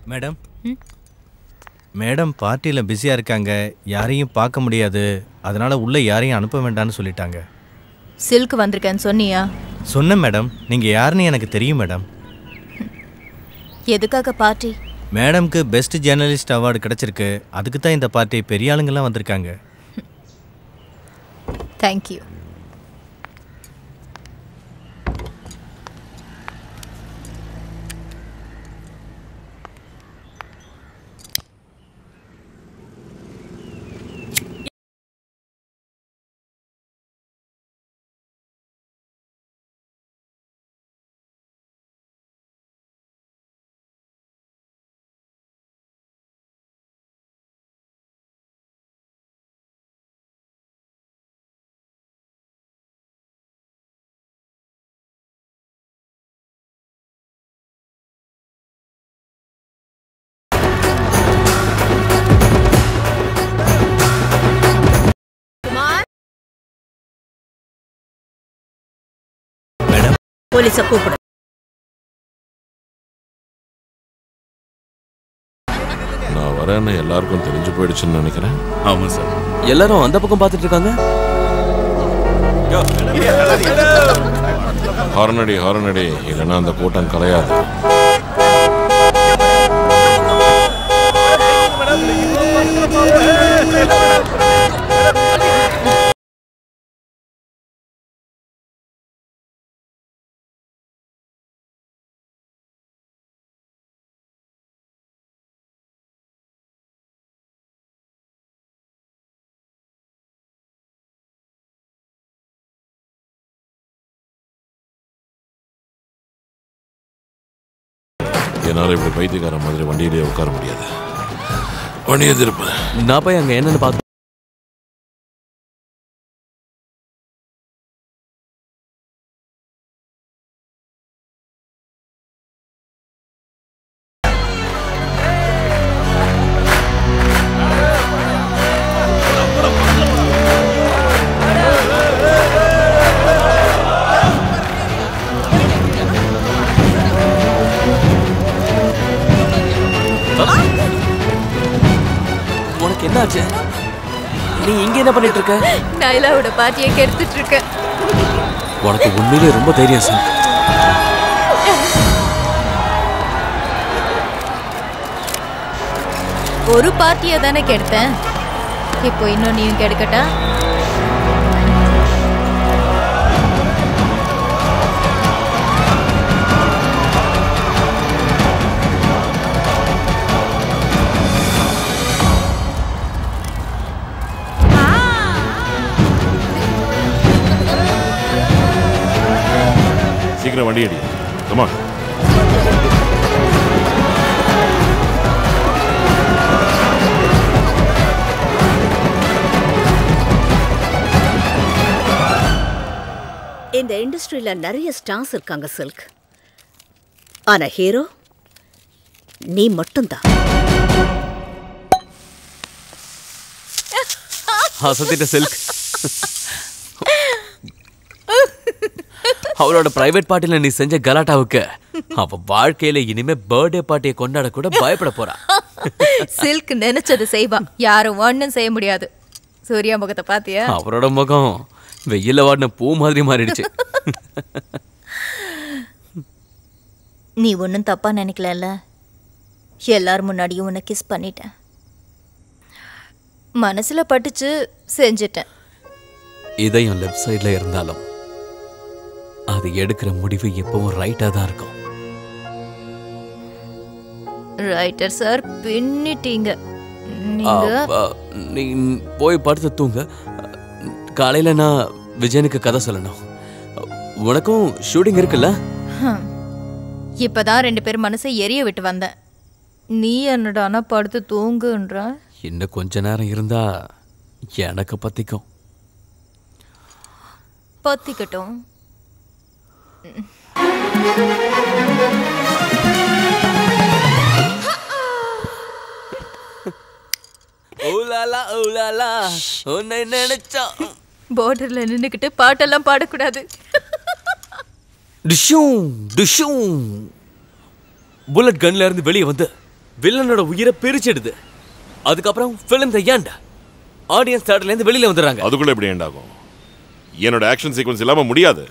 Madam madam பார்ட்டியில் பிஸியாக இருக்காங்க யாரையும் பார்க்க முடியாது அதனால உள்ள யாரையும் அனுப்ப வேண்டாம்னு சொல்லிட்டாங்க சில்க் வந்திருக்கேன்னு சொன்னியா சொன்னேன் மேடம் நீங்கள் யாருன்னு எனக்கு தெரியும் மேடம் எதுக்காக பார்ட்டி மேடம்க்கு பெஸ்ட் ஜேர்னலிஸ்ட் அவார்டு கிடச்சிருக்கு அதுக்கு தான் இந்த பார்ட்டி பெரிய ஆளுங்கெல்லாம் வந்திருக்காங்க தேங்க்யூ மேடம் போலீஸ கூப்பிடு நான் வரேன்னு எல்லாருக்கும் தெரிஞ்சு போயிடுச்சுன்னு நினைக்கிறேன் ஆமாம் சார் எல்லாரும் அந்த பக்கம் பார்த்துட்டு இருக்காங்க ஹாரனடி ஹாரனடி இல்லைன்னா அந்த கூட்டம் கலையாது என்னால் இப்படி பைத்தியக்கார மாதிரி வண்டியிலேயே உட்கார முடியாது வண்டியை திருப்பேன் நான் போய் அங்க என்னன்னு பார்க்க உனக்கு என்னாச்சு நீ இங்க என்ன பண்ணிட்டு இருக்க நைலாவோட பார்ட்டியை கெடுத்துட்டு இருக்கேன் உனக்கு உண்மையிலே ரொம்ப தைரியம் சார் ஒரு பார்ட்டியை தானே கெடுத்தேன் இப்போ இன்னும் நீயும் கெடுக்கட்டா சீக்கிரம் வண்டி அடி கமா இந்த இண்டஸ்ட்ரியில நிறைய ஸ்டார்ஸ் இருக்காங்க சில்க் ஆனா ஹீரோ நீ மட்டும்தான் அசத்திட்ட சில்க் அவளோட பிரைவேட் பார்ட்டில நீ செஞ்ச கலாட்டாவுக்கு அவ வாழ்க்கையில இனிமே பர்த்டே பார்ட்டியை கொண்டாட கூட பயப்பட போறா சில்க் நினைச்சது செய்வா யாரும் ஒன்றும் செய்ய முடியாது சூர்யா முகத்தை பாத்தியா அவரோட முகம் வெயில்ல வாடின பூ மாதிரி மாறிடுச்சு நீ ஒன்றும் தப்பா நினைக்கலல்ல எல்லார் முன்னாடியும் உன்னை கிஸ் பண்ணிட்டேன் மனசுல பட்டுச்சு செஞ்சிட்டேன் இதயம் லெஃப்ட் சைடுல இருந்தாலும் அது எடுக்கிற முடிவு எப்பவும் ரைட்டா தான் இருக்கும் ரைட்டர் சார் பின்னிட்டீங்க ஆ, நீங்க ஆ, நீ போய் படுத்து தூங்க காலையில நான் விஜயனுக்கு கதை சொல்லணும் உனக்கும் ஷூட்டிங் இருக்குல்ல ஹம். இப்பதான் ரெண்டு பேர் மனசை எரிய விட்டு வந்தேன் நீ என்னடானா படுத்து தூங்குன்ற இன்னும் கொஞ்ச நேரம் இருந்தா எனக்கு பத்திக்கும் பத்திக்கட்டும் ஓலாலா ஓலாலா உன்னை நினைச்சா பார்டர்ல நின்னுக்கிட்டு பாட்டெல்லாம் பாடக்கூடாது டிஷும் டிஷும் புல்லட் கன்ல இருந்து வெளியே வந்து வில்லனோட உயிரை பிரிச்சிடுது அதுக்கப்புறம் ஃபிலிம் த ஏண்ட் ஆடியன்ஸ் தேட்டர்லேருந்து வெளியில வந்துடுறாங்க அதுக்குள்ள எப்படி end ஆகும் என்னோட ஆக்ஷன் சீக்வன்ஸ் இல்லாம முடியாது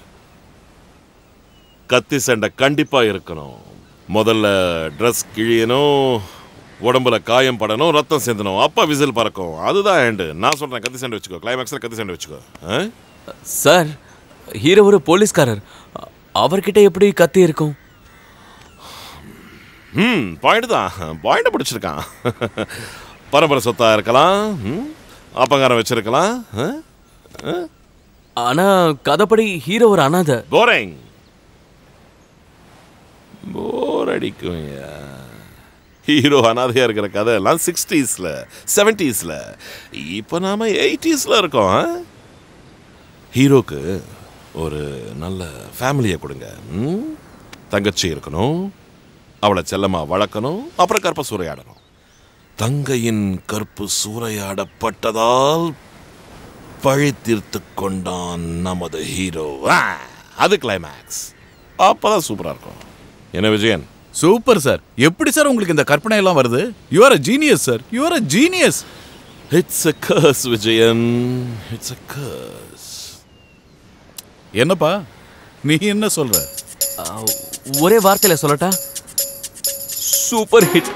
கத்தி சண்டை கண்டிப்பா இருக்கணும் முதல்ல ட்ரெஸ் கிழியணும் உடம்புல காயம் படணும் ரத்தம் சிந்தணும் அப்பா விசில் பறக்கும் அதுதான் எண்டு நான் சொல்றேன் கத்தி சண்டை வச்சுக்கோ கிளைமேக்ஸ்ல கத்தி சண்டை வச்சுக்கோ ஆ? சார் ஹீரோ ஒரு போலீஸ்காரர் அ- அவர்கிட்ட எப்படி கத்தி இருக்கும் ம் பாயிண்ட் தான் பாயிண்ட பிடிச்சிருக்கான் பரம்பரை சொத்தா இருக்கலாம் ம், அப்பங்காரம் வச்சிருக்கலாம் ஆ? ஆனா கதைப்படி ஹீரோ ஒரு அனாதை போரிங் போர் அடிக்கும் ஹீரோ அனாதையா இருக்கிற கதை எல்லாம் சிக்ஸ்டீஸ்ல செவன்டீஸ்ல இப்போ நாம எயிட்டிஸ்ல இருக்கோம் ஆ? ஹீரோக்கு ஒரு நல்ல ஃபேமிலியை கொடுங்க ம்? தங்கச்சி இருக்கணும் அவளை செல்லமா வளர்க்கணும் அப்புறம் கற்ப சூறையாடணும் தங்கையின் கற்பு சூறையாடப்பட்டதால் பழி தீர்த்து கொண்டான் நமது ஹீரோ ஆ, அது கிளைமேக்ஸ் அப்பதான் சூப்பரா இருக்கும் என்ன விஜயன் சூப்பர் சார் எப்படி சார் உங்களுக்கு இந்த கற்பனை எல்லாம் வருது you are a genius sir you are a genius it's a curse Vijayan it's a curse என்னப்பா நீ என்ன சொல்ற அ, ஒரே வார்த்தையில சொல்லட்டா சூப்பர் ஹிட்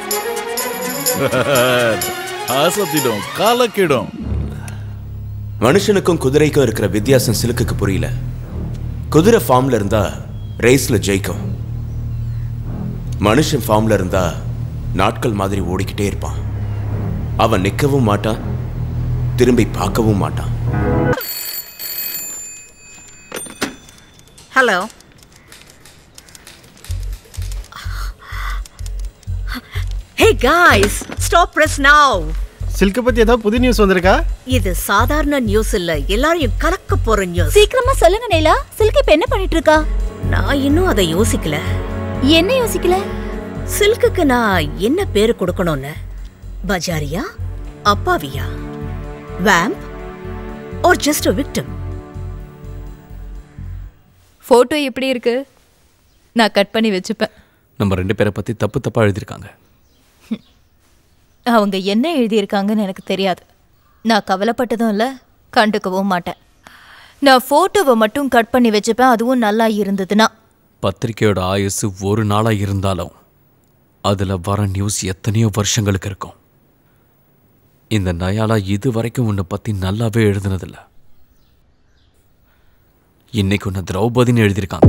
ஆசத்திடும் காலக்கிடும் மனுஷனுக்கும் குதிரைக்கும் இருக்கிற வித்தியாசம் சிலுக்குக்கு புரியல குதிரை ஃபார்ம்ல இருந்தா ரேஸ்ல ஜெயிக்கும் மனுஷன் ஃபார்ம்ல இருந்தா நாட்கள் மாதிரி ஓடிக்கிட்டே இருப்பான் அவன் நிற்கவும் மாட்டான் திரும்பி பார்க்கவும் மாட்டான் hello hey guys stop press now சில்க பத்தி ஏதாவது புது நியூஸ் வந்திருக்கா இது சாதாரண நியூஸ் இல்ல எல்லாரையும் கலக்க போற நியூஸ் சீக்கிரமா சொல்லுங்க நைலா சில்க் இப்ப என்ன பண்ணிட்டு இருக்கா நான் இன்னும் அதை யோசிக்கல என்ன யோசிக்கல சில்க்குக்கு நான் என்ன பேரு கொடுக்கணும்னு பஜாரியா அப்பாவியா vamp or just a victim photo எப்படி இருக்கு நான் கட் பண்ணி வச்சுப்பேன் நம்ம ரெண்டு பேரை பத்தி தப்பு தப்பா எழுதியிருக்காங்க அவங்க என்ன எழுதியிருக்காங்கன்னு எனக்கு தெரியாது நான் கவலைப்பட்டதும் இல்லை கண்டுக்கவும் மாட்டேன் நான் ஃபோட்டோவை மட்டும் கட் பண்ணி வச்சுப்பேன் அதுவும் நல்லா இருந்ததுன்னா பத்திரிக்கையோட ஆயுசு ஒரு நாளா இருந்தாலும் அதுல வர நியூஸ் எத்தனையோ வருஷங்களுக்கு இருக்கும் இந்த நயாலா இது வரைக்கும் உன்னை பத்தி நல்லாவே எழுதுனதில்ல இன்னைக்கு உன்னை திரௌபதின்னு எழுதியிருக்காங்க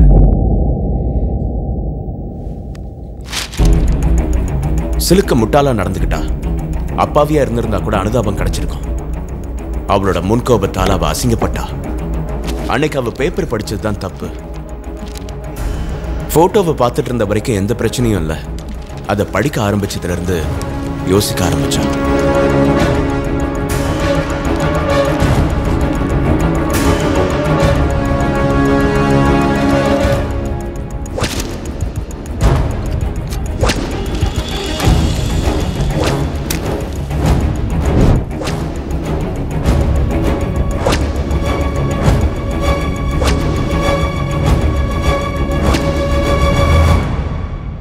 சிலுக்க முட்டாளா நடந்துக்கிட்டா அப்பாவியா இருந்திருந்தா கூட அனுதாபம் கிடைச்சிருக்கும் அவளோட முன்கோபத்தால் அவ அசிங்கப்பட்டா அன்னைக்கு அவ பேப்பர் படிச்சது தான் தப்பு போட்டோவை பார்த்துட்டு இருந்த வரைக்கும் எந்த பிரச்சனையும் இல்லை அதை படிக்க ஆரம்பிச்சதுல இருந்து யோசிக்க ஆரம்பிச்சா